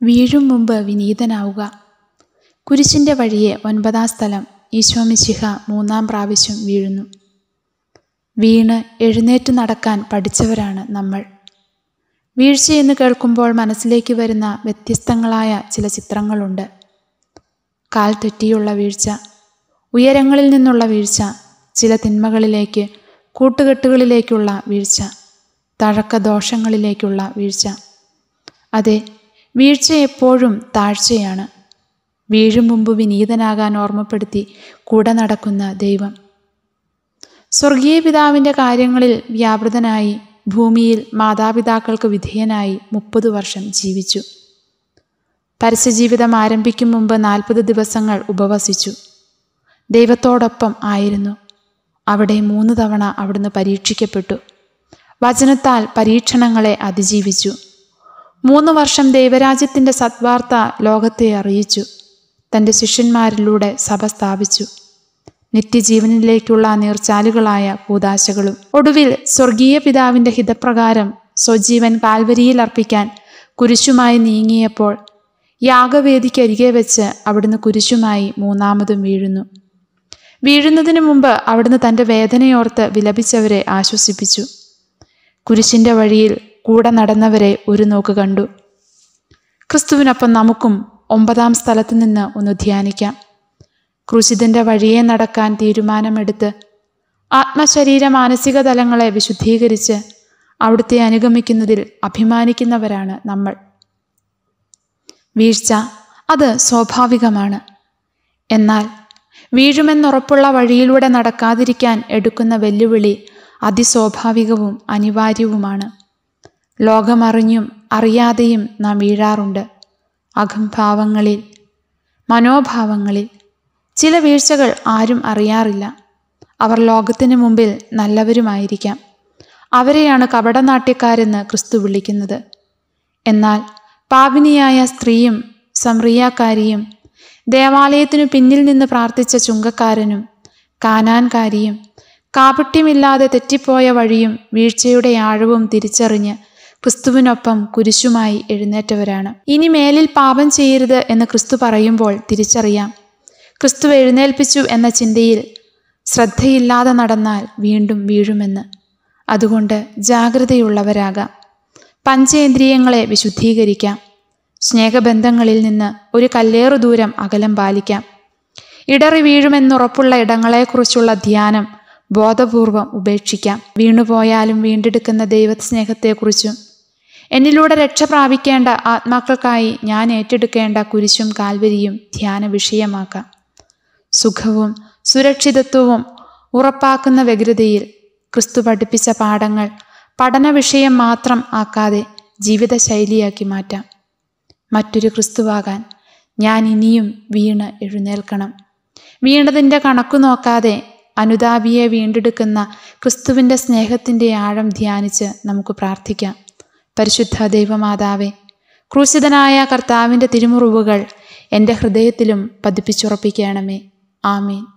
വീഴും മുമ്പ് വിനീതനാവുക കുരിശിൻ്റെ വഴിയെ ഒൻപതാം സ്ഥലം ഈശോമിശിഹ മൂന്നാം പ്രാവശ്യം വീഴുന്നു വീണ് എഴുന്നേറ്റ് നടക്കാൻ പഠിച്ചവരാണ് നമ്മൾ വീഴ്ചയെന്ന് കേൾക്കുമ്പോൾ മനസ്സിലേക്ക് വരുന്ന വ്യത്യസ്തങ്ങളായ ചില ചിത്രങ്ങളുണ്ട് കാൽ തെറ്റിയുള്ള വീഴ്ച ഉയരങ്ങളിൽ നിന്നുള്ള വീഴ്ച ചില തിന്മകളിലേക്ക് കൂട്ടുകെട്ടുകളിലേക്കുള്ള വീഴ്ച തഴക്കദോഷങ്ങളിലേക്കുള്ള വീഴ്ച അതെ വീഴ്ച എപ്പോഴും താഴ്ചയാണ് വീഴും മുമ്പ് വിനീതനാകാൻ ഓർമ്മപ്പെടുത്തി കൂടെ നടക്കുന്ന ദൈവം സ്വർഗീയ പിതാവിൻ്റെ കാര്യങ്ങളിൽ വ്യാപൃതനായി ഭൂമിയിൽ മാതാപിതാക്കൾക്ക് വിധേയനായി മുപ്പത് വർഷം ജീവിച്ചു പരസ്യജീവിതം ആരംഭിക്കും മുമ്പ് നാൽപ്പത് ദിവസങ്ങൾ ഉപവസിച്ചു ദൈവത്തോടൊപ്പം ആയിരുന്നു അവിടെ മൂന്ന് തവണ അവിടുന്ന് പരീക്ഷിക്കപ്പെട്ടു വചനത്താൽ പരീക്ഷണങ്ങളെ അതിജീവിച്ചു മൂന്ന് വർഷം ദൈവരാജ്യത്തിൻ്റെ സദ്വാർത്ത ലോകത്തെ അറിയിച്ചു തൻ്റെ ശിഷ്യന്മാരിലൂടെ സഭ സ്ഥാപിച്ചു നിത്യജീവനിലേക്കുള്ള നീർച്ചാലുകളായ കൂതാശകളും ഒടുവിൽ സ്വർഗീയ പിതാവിൻ്റെ ഹിതപ്രകാരം സ്വജീവൻ കാൽവരിയിൽ അർപ്പിക്കാൻ കുരിശുമായി നീങ്ങിയപ്പോൾ യാഗവേദിക്കരികെ വെച്ച് അവിടുന്ന് കുരിശുമായി മൂന്നാമതും വീഴുന്നു വീഴുന്നതിന് മുമ്പ് അവിടുന്ന് തൻ്റെ വേദനയോർത്ത് വിലപിച്ചവരെ ആശ്വസിപ്പിച്ചു കുരിശിൻ്റെ വഴിയിൽ കൂടെ നടന്നവരെ ഒരു നോക്ക് കണ്ടു ക്രിസ്തുവിനൊപ്പം നമുക്കും ഒമ്പതാം സ്ഥലത്ത് നിന്ന് ഒന്ന് ധ്യാനിക്കാം ക്രൂശിതന്റെ വഴിയെ നടക്കാൻ തീരുമാനമെടുത്ത് ആത്മശരീര മാനസിക തലങ്ങളെ വിശുദ്ധീകരിച്ച് അവിടുത്തെ അനുഗമിക്കുന്നതിൽ അഭിമാനിക്കുന്നവരാണ് നമ്മൾ വീഴ്ച അത് സ്വാഭാവികമാണ് എന്നാൽ വീഴുമെന്നുറപ്പുള്ള വഴിയിലൂടെ നടക്കാതിരിക്കാൻ എടുക്കുന്ന വെല്ലുവിളി അതിസ്വാഭാവികവും അനിവാര്യവുമാണ് ലോകമറിഞ്ഞും അറിയാതെയും നാം വീഴാറുണ്ട് അഹംഭാവങ്ങളിൽ മനോഭാവങ്ങളിൽ ചില വീഴ്ചകൾ ആരും അറിയാറില്ല അവർ ലോകത്തിന് മുമ്പിൽ നല്ലവരുമായിരിക്കാം അവരെയാണ് കപടനാട്യക്കാരെന്ന് ക്രിസ്തു വിളിക്കുന്നത് എന്നാൽ പാപിനിയായ സ്ത്രീയും സംറിയാക്കാരിയും ദേവാലയത്തിനു പിന്നിൽ നിന്ന് പ്രാർത്ഥിച്ച ചുങ്കക്കാരനും കാനാൻകാരിയും കാപട്യമില്ലാതെ തെറ്റിപ്പോയ വഴിയും വീഴ്ചയുടെ ആഴവും തിരിച്ചറിഞ്ഞ് ക്രിസ്തുവിനൊപ്പം കുരിശുമായി എഴുന്നേറ്റവരാണ് ഇനി മേലിൽ പാപം ചെയ്യരുത് എന്ന് ക്രിസ്തു പറയുമ്പോൾ തിരിച്ചറിയാം ക്രിസ്തു എഴുന്നേൽപ്പിച്ചു എന്ന ചിന്തയിൽ ശ്രദ്ധയില്ലാതെ നടന്നാൽ വീണ്ടും വീഴുമെന്ന് അതുകൊണ്ട് ജാഗ്രതയുള്ളവരാകാം പഞ്ചേന്ദ്രിയങ്ങളെ വിശുദ്ധീകരിക്കാം സ്നേഹബന്ധങ്ങളിൽ നിന്ന് ഒരു കല്ലേറു ദൂരം അകലം പാലിക്കാം ഇടറി വീഴുമെന്നുറപ്പുള്ള ഇടങ്ങളെക്കുറിച്ചുള്ള ധ്യാനം ബോധപൂർവം ഉപേക്ഷിക്കാം വീണുപോയാലും വീണ്ടെടുക്കുന്ന ദൈവസ്നേഹത്തെക്കുറിച്ചും എന്നിലൂടെ രക്ഷ പ്രാപിക്കേണ്ട ആത്മാക്കൾക്കായി ഞാൻ ഏറ്റെടുക്കേണ്ട കുരിശും കാൽവരിയും ധ്യാന വിഷയമാക്കാം സുഖവും സുരക്ഷിതത്വവും ഉറപ്പാക്കുന്ന വ്യഗ്രതയിൽ ക്രിസ്തു പഠിപ്പിച്ച പാഠങ്ങൾ പഠന വിഷയം മാത്രം ആക്കാതെ ജീവിതശൈലിയാക്കി മാറ്റാം മറ്റൊരു ക്രിസ്തുവാകാൻ ഞാൻ ഇനിയും വീണ് എഴുന്നേൽക്കണം വീണതിൻ്റെ കണക്കു നോക്കാതെ അനുതാപിയെ വീണ്ടെടുക്കുന്ന ക്രിസ്തുവിൻ്റെ സ്നേഹത്തിൻ്റെ ആഴം ധ്യാനിച്ച് നമുക്ക് പ്രാർത്ഥിക്കാം പരിശുദ്ധ ദൈവമാതാവേ ക്രൂശിതനായ കർത്താവിൻ്റെ തിരുമുറിവുകൾ എൻ്റെ ഹൃദയത്തിലും പതിപ്പിച്ചുറപ്പിക്കണമേ ആമീൻ